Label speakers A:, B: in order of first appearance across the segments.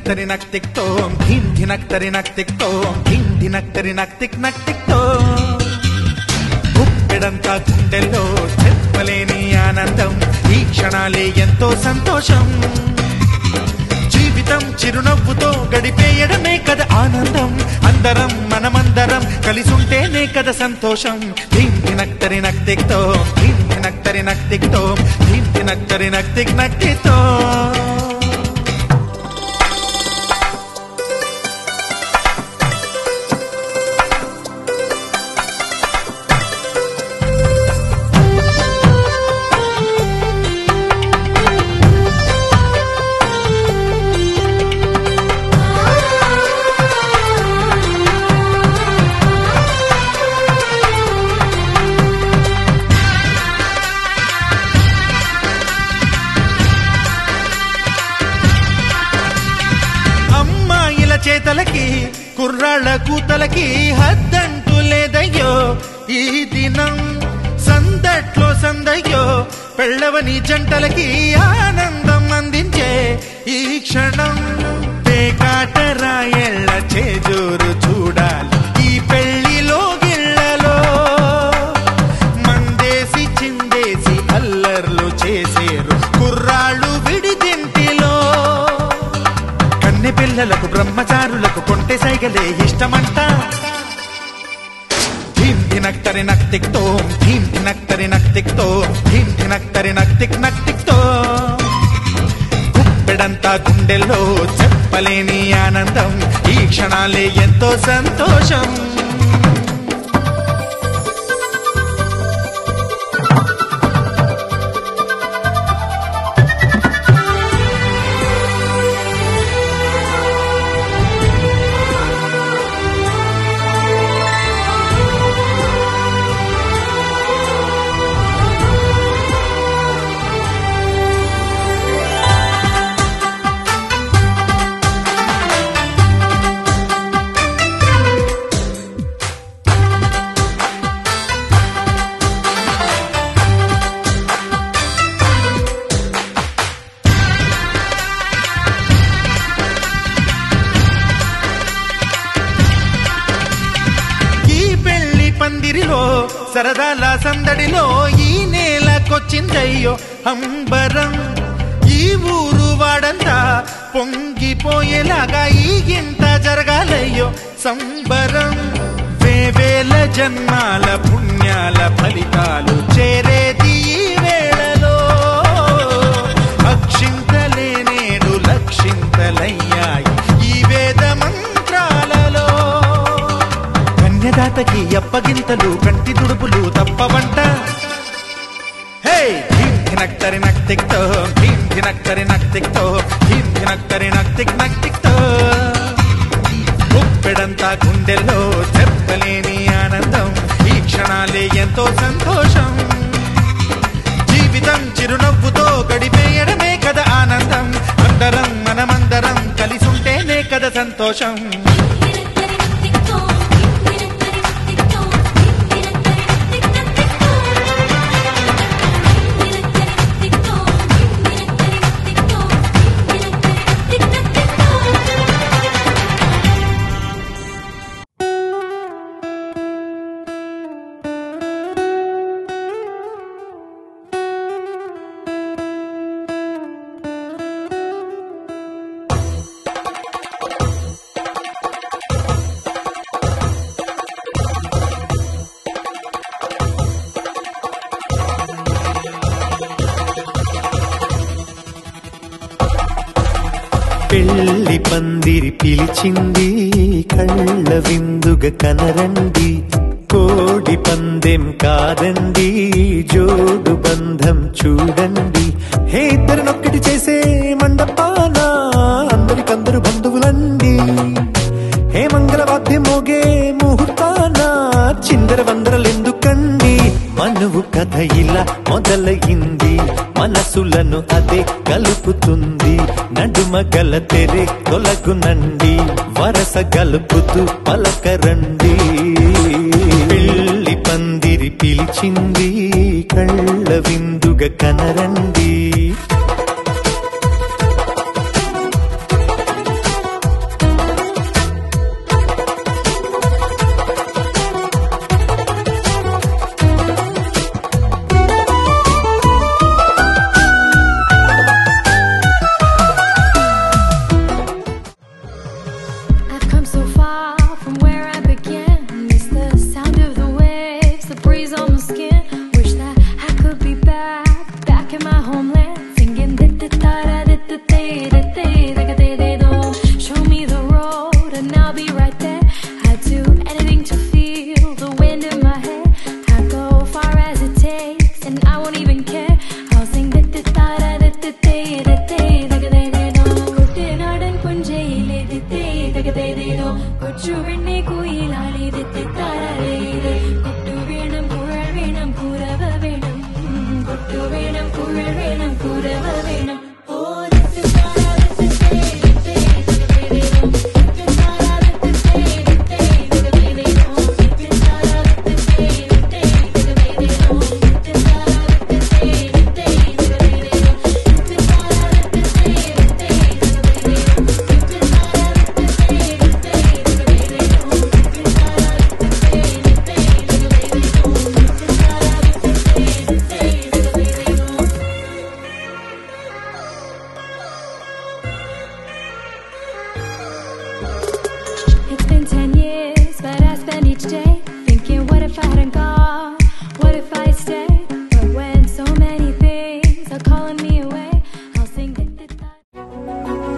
A: ధినక్తరి నక్తిక్తోం ధీం ధినక్తరి నక్తిక్తోం ధీం ధినక్తరి నక్తిక్ నక్తిక్తో గుప్పెడంతా గుండెల్లో చెప్పలేని ఆనందం ఈ క్షణాలే ఎంతో సంతోషం జీవితం చిరునవ్వుతో గడిపేయడమే కదా ఆనందం అందరం మనమందరం కలిసుంటేనే కదా సంతోషం ధీం ధినక్తరి నక్తిక్తో ధీం ధినక్తరి నక్తిక్తో ధీం ధినక్తరి నక్తిక్ నక్తితో అమ్మాయిల చేతలకి కుర్రాళ్ళ కూతలకి హద్దంటూ లేదయ్యో ఈ దినం సందట్లో సందయ్యో పెళ్ళవని జంటలకి ఆనందం అందించే ఈ క్షణం పేకాటరాయళ్ళ చేజోరు చూడాలి ఈ పెళ్లిలో గిళ్ళలో మందేసి చిందేసి అల్లర్లు చేసేరు కుర్రాళ్ళు విడిదింటిలో కన్నె పిల్లలకు బ్రహ్మచారులకు కొంటె సైగలే ఇష్టమంట ధీం ధినక్తరి నక్తిక్తో ధీం ధినక్తరి నక్తిక్తో ధీం ధినక్తరి నక్తిక్ నక్తిక్తో గుప్పెడంతా గుండెల్లో చెప్పలేని ఆనందం ఈ క్షణాలే ఎంతో సంతోషం ఈ పెళ్లి పందిరిలో సరదాల సందడిలో ఈ నేలకొచ్చిందయ్యో అంబరం ఈ ఊరు వాడంతా పొంగిపోయేలాగా ఈ గింత జరగాలయ్యో సంబరం వేవేల జన్మాల పుణ్యాల ఫలితాలు చేరేది ఈ వేళలో అక్షింతలే నేడు లక్షింతలయ్యాయి ఈ వేద మంత్రాలలో కన్యదాతకి అప్పగింతలు కంటి దుడుపులు తప్పవంట హే భీం ధినక్తరి నక్తిక్తో భీం ధినక్తరి నక్తిక్తో భీం ధినక్తరి నక్తిక్ నక్తిక్తో గుప్పెడంతా గుండెల్లో చెప్పలేని ఆనందం ఈ క్షణాలే ఎంతో సంతోషం జీవితం చిరునవ్వుతో గడిపేయడమే కదా ఆనందం అందరం మనమందరం కలిసుంటేనే కదా సంతోషం
B: పెళ్లి పందిరి పిలిచింది కళ్ళ విందుగ కనరండి కోడి పందెం కాదండి జోడు బంధం చూడండి హే ఇద్దరినొక్కటి చేసే మండపాన అందరికందరు బంధువులండి హే మంగళవాద్యం మోగే ముహూర్తాన చిందర వందరలెందుకండి మనువు కథ ఇలా మొదలయింది మనసులను అదే కలుపుతుంది నడుమ గల తెరే తొలగునండి వరస గలుపుతూ పలకరండి పెళ్లి పందిరి పిలిచింది కళ్ళ విందుగ కనరండి
C: ഉറവ വേണം കൊട്ടു വേണം കുഴൽ വേണം കുരവ വേണം ഓ It's been ten years, but I spend each day thinking, what if I hadn't gone? What if I stayed? But when so many things are calling me away, I'll sing. da- da- da.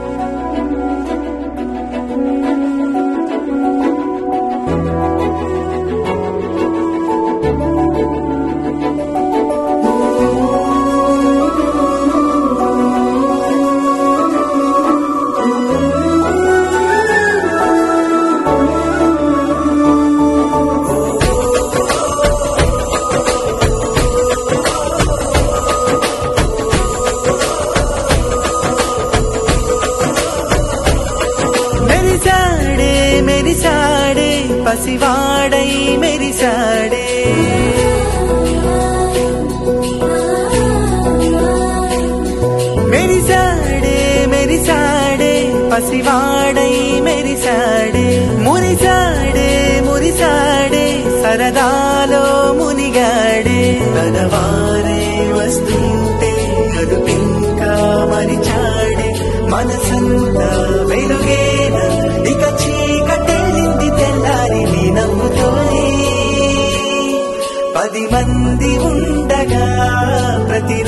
B: మెరిసాడే మెరిసాడే పసివాడై మెరిసాడే మెరిసాడే మెరిసాడే పసివాడై మెరిసాడే మురిసాడే మురిసాడే సరదాలో మునిగాడే తనవారే వస్తుంటే అడుపింకా మరిచాడే మనసంతా వెలుగేన ఇక చీకటెళ్ళింది తెల్లారి నీ నవ్వుతోనే పది మంది ఉండగా ప్రతి